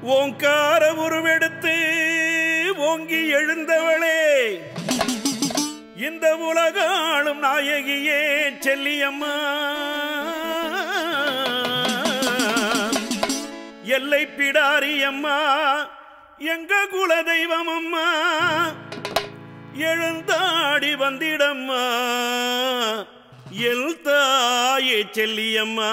ஓங்கார உருவெடுத்து ஓங்கி எழுந்தவளே இந்த உலகாளும் நாயகியே செல்லியம்மா எல்லை பிடாரியம்மா எங்க குல தெய்வம் அம்மா எழுந்தாடி வந்திடம்மா எல் தாயே செல்லியம்மா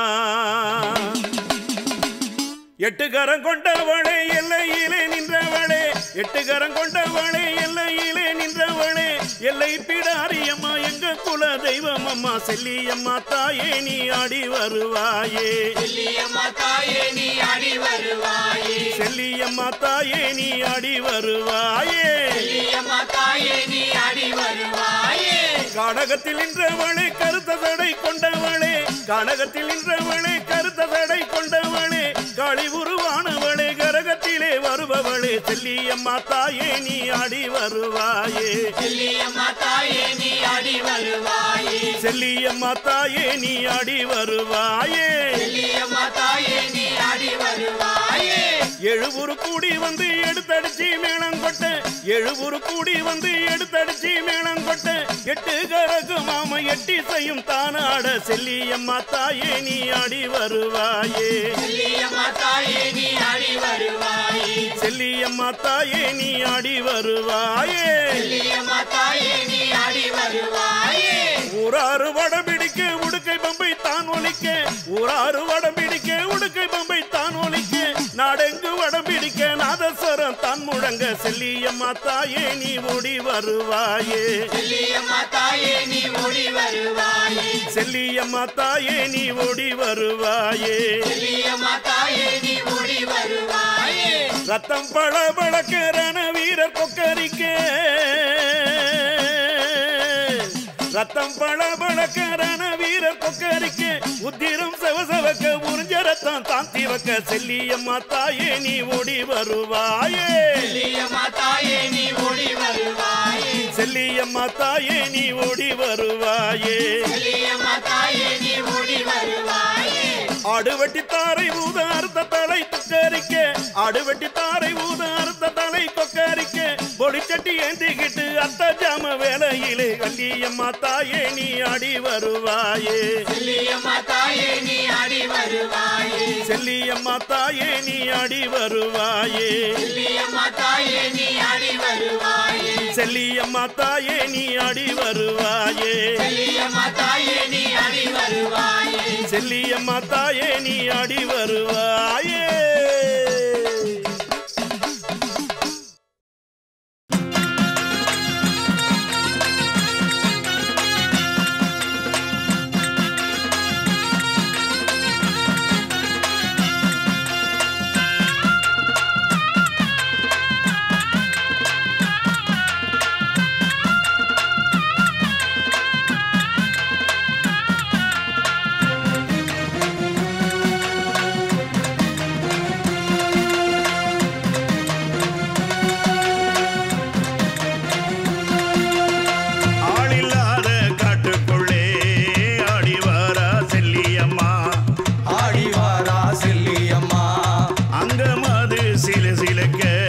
எட்டு கரம் கொண்டவளே எல்லையிலே நின்றவளே எட்டு கரம் கொண்டவளே எல்லையிலே நின்றவளே எல்லை பிடாரியம்மா எங்க குல தெய்வம் அம்மா செல்லியம்மா தாயே நீ ஆடி வருவாயே செல்லியம்மா தாயே நீ ஆடி வருவாயே செல்லியம்மா தாயே நீ ஆடி வருவாயே செல்லியம்மா தாயே நீ ஆடி வருவாயே காடகத்தில் நின்றவளே கருத்த தடை கொண்டவளே காடகத்தில் நின்றவளே கருத்த தடை கொண்டவளே காளி உருவானவளே கரகத்திலே வருபவளே செல்லியம்மா தாயே நீ ஆடி வருவாயே செல்லியம்மா தாயே நீ ஆடி வருவாயே செல்லியம்மா தாயே நீ ஆடி வருவாயே செல்லியம்மா தாயே நீ ஆடி வருவாயே எழுபுரு கூடி வந்து எடுத்தடிச்சு மேளம் கொட்ட எழுபுரு கூடி வந்து எடுத்தடிச்சு மேளம் கொட்ட எட்டு கரகு மாம எட்டி செய்யும் தானாட செல்லியம்மா தாயே நீ ஆடி வருவாயே செல்லியம்மா தாயே நீ ஆடி வருவாயே செல்லியம்மா தாயே நீ ஆடி வருவாயே செல்லியம்மா தாயே நீ ஆடி வருவாயே ஊராறு வடம் பிடிக்க உடுக்கை பம்பை தான் ஒலிக்க ஊராறு வடம் பிடிக்க உடுக்கை பம்பை தான் ஒலிக்க நாடெங்கு வடம் பிடிக்க நாதஸ்வரம் தான் முழங்க செல்லியம்மா தாயே நீ ஓடி வருவாயே செல்லியம்மா தாயே நீ ஓடி வருவாயே செல்லியம்மா தாயே நீ ஓடி வருவாயே செல்லியம்மா தாயே நீ ஓடி வருவாயே ரத்தம் பழ பழக்கரண வீரர் கொக்கரிக்க ரத்தம் பழ பழக்கரண வீரர் கொக்கரிக்க உத்திரம் செவசவக்க உறிஞ்ச ரத்தம் தாந்தி வைக்க செல்லியம்மா தாயே நீ ஓடி வருவாயே செல்லியம்மா தாயே நீ ஓடி வருவாயே செல்லியம்மா தாயே நீ ஓடி வருவாயே செல்லியம்மா தாயே நீ ஓடி வருவாயே அடுவட்டி தாரை ஊத அறுத்த தலை கொக்கரிக்க அடுவட்டி தாரை ஊத அறுத்த தலை கொக்கரிக்க பொடிச்சட்டி ஏந்திக்கிட்டு அத்த ஜாம வேலையிலே கல்லியம்மா தாயே நீ ஆடி வருவாயே செல்லியம்மா தாயே நீ ஆடி வருவாயே செல்லியம்மா தாயே நீ ஆடி வருவாயே செல்லியம்மா தாயே நீ ஆடி வருவாயே செல்லியம்மா தாயே நீ ஆடி வருவாயே செல்லியம்மா தாயே நீ ஆடி வருவாயே செல்லியம்மா தாயே நீ ஆடி வருவாயே ஆளில்லாத காட்டுக்குள்ளே ஆடி வாரா செல்லியம்மா ஆடிவாரா செல்லியம்மா அங்க மது சில சிலக்க